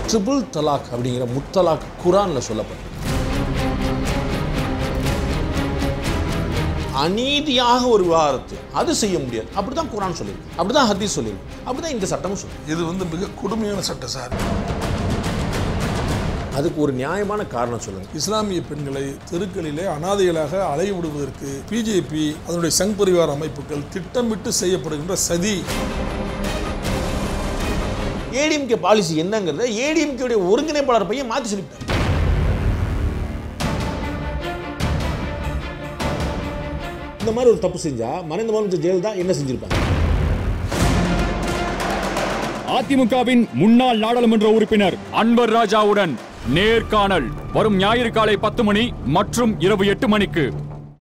triple தலாக் அப்படிங்கிற முத்தலாக் குரான்ல சொல்லப்பட்டது அநீதியாக ஒரு விவாகரத்து அது செய்ய முடியாது அப்படிதான் குரான் சொல்லியிருக்கு அப்படிதான் ஹதீஸ் சொல்லியிருக்கு அப்படிதான் இந்த சட்டமும் சொல்லியிருக்கு இது வந்து மிக கொடுமையான சட்டம் சார் அதுக்கு ஒரு நியாயமான காரணம் சொல்லுங்க இஸ்லாமிய பெண்களை தெருக்களிலே அனாதைகளாக அலைய விடுவதற்கு பிஜேபி அதனுடைய சங் பரிவார அமைப்புகள் திட்டமிட்டு செய்யப்படுகின்ற சதி ஏடிஎம்கே பாலிசி என்னங்கிறத ஏடிஎம்கே ஒருங்கிணைப்பாளர் பையன் மாற்றி சொல்லிவிட்டார் இந்த மாதிரி ஒரு தப்பு செஞ்சா மறைந்த முதலமைச்சர் ஜெயலலிதா என்ன செஞ்சிருப்பாங்க அதிமுகவின் முன்னாள் நாடாளுமன்ற உறுப்பினர் அன்வர் ராஜாவுடன் நேர்காணல் வரும் ஞாயிறு காலை பத்து மணி மற்றும் இரவு எட்டு மணிக்கு